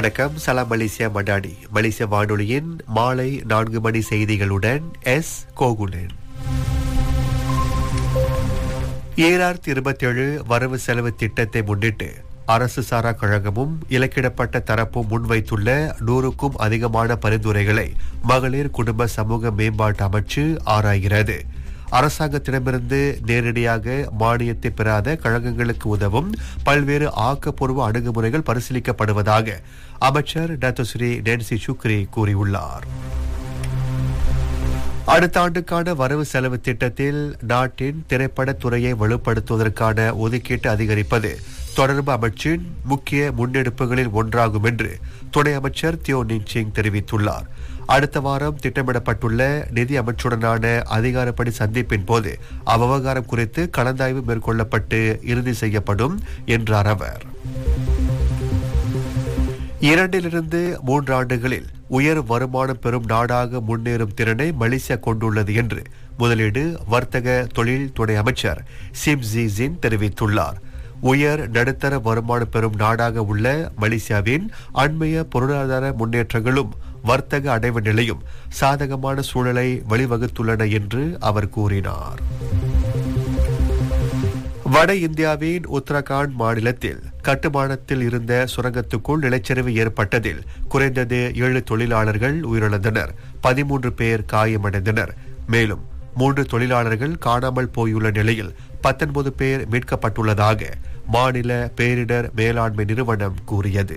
வணக்கம் சலாம் மலேசியா மடாடி மலேசிய வானொலியின் மாலை நான்கு மணி செய்திகளுடன் எஸ் கோகுலன் ஈராயிரத்தி இருபத்தேழு வரவு செலவு திட்டத்தை முன்னிட்டு அரசு சாரா கழகமும் இலக்கிடப்பட்ட தரப்பும் முன்வைத்துள்ள நூறுக்கும் அதிகமான பரிந்துரைகளை மகளிர் குடும்ப சமூக மேம்பாட்டு அமைச்சு ஆராய்கிறது அரசாங்கத்திடமிருந்து நேரடியாக மானியத்தை பெறாத கழகங்களுக்கு உதவும் பல்வேறு ஆக்கப்பூர்வ அணுகுமுறைகள் பரிசீலிக்கப்படுவதாக அமைச்சர் டாக்டர் ஸ்ரீ நென்சி சுக்ரி கூறியுள்ளார் அடுத்த ஆண்டுக்கான வரவு செலவு திட்டத்தில் நாட்டின் திரைப்படத் துறையை வலுப்படுத்துவதற்கான ஒதுக்கீட்டு அதிகரிப்பது தொடர்பு அமைச்சின் முக்கிய முன்னெடுப்புகளில் ஒன்றாகும் என்று துணை அமைச்சர் தியோ நின்சிங் தெரிவித்துள்ளார் அடுத்த வாரம் திட்டமிடப்பட்டுள்ள நிதி அமைச்சுடனான அதிகாரப்படி சந்திப்பின் போது அவ்வகாரம் குறித்து கலந்தாய்வு மேற்கொள்ளப்பட்டு இறுதி செய்யப்படும் என்றார் அவர் இரண்டிலிருந்து மூன்று ஆண்டுகளில் உயர் வருமானம் பெறும் நாடாக முன்னேறும் திறனை மலேசியா கொண்டுள்ளது என்று முதலீடு வர்த்தக தொழில் துணை அமைச்சர் சிம் ஜின் தெரிவித்துள்ளார் உயர் நடுத்தர வருமானம் பெறும் நாடாக உள்ள மலேசியாவின் அண்மைய பொருளாதார முன்னேற்றங்களும் வர்த்தக அடைவு நிலையும் சாதகமான சூழலை வழிவகுத்துள்ளன என்று அவர் கூறினார் வட இந்தியாவின் உத்தரகாண்ட் மாநிலத்தில் கட்டுமானத்தில் இருந்த சுரங்கத்துக்குள் நிலச்சரிவு ஏற்பட்டதில் குறைந்தது ஏழு தொழிலாளர்கள் உயிரிழந்தனர் பதிமூன்று பேர் காயமடைந்தனர் மேலும் மூன்று தொழிலாளர்கள் காணாமல் போயுள்ள நிலையில் பத்தொன்பது பேர் மீட்கப்பட்டுள்ளதாக மாநில பேரிடர் மேலாண்மை நிறுவனம் கூறியது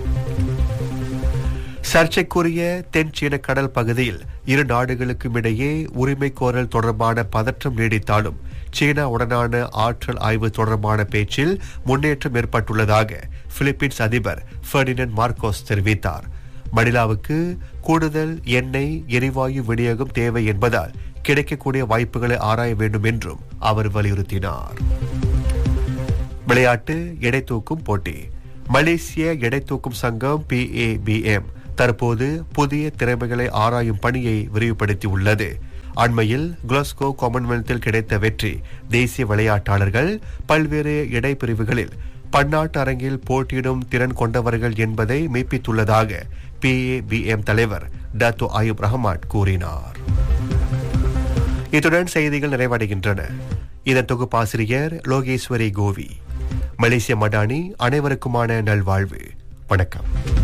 சர்ச்சைக்குரிய தென் சீன கடல் பகுதியில் இரு நாடுகளுக்கும் இடையே உரிமை கோரல் தொடர்பான பதற்றம் நீடித்தாலும் சீனா உடனான ஆற்றல் ஆய்வு தொடர்பான பேச்சில் முன்னேற்றம் ஏற்பட்டுள்ளதாக பிலிப்பீன்ஸ் அதிபர் பெர்டினன் மார்க்கோஸ் தெரிவித்தார் மணிலாவுக்கு கூடுதல் எண்ணெய் எரிவாயு விநியோகம் தேவை என்பதால் கிடைக்கக்கூடிய வாய்ப்புகளை ஆராய வேண்டும் என்றும் அவர் வலியுறுத்தினார் விளையாட்டு எடை தூக்கும் போட்டி மலேசிய எடை தூக்கும் சங்கம் பிஏபிஎம் தற்போது புதிய திறமைகளை ஆராயும் பணியை விரிவுபடுத்தியுள்ளது அண்மையில் குளஸ்கோ காமன்வெல்த்தில் கிடைத்த வெற்றி தேசிய விளையாட்டாளர்கள் பல்வேறு இடை பிரிவுகளில் பன்னாட்டு அரங்கில் போட்டியிடும் திறன் கொண்டவர்கள் என்பதை மெய்ப்பித்துள்ளதாக பிஏபிஎம் தலைவர் டாத்தோ ஆயுப் ரஹமான் கூறினார் இத்துடன் செய்திகள் நிறைவடைகின்றன இதன் தொகுப்பாசிரியர் லோகேஸ்வரி கோவி மலேசிய மடானி அனைவருக்குமான நல்வாழ்வு வணக்கம்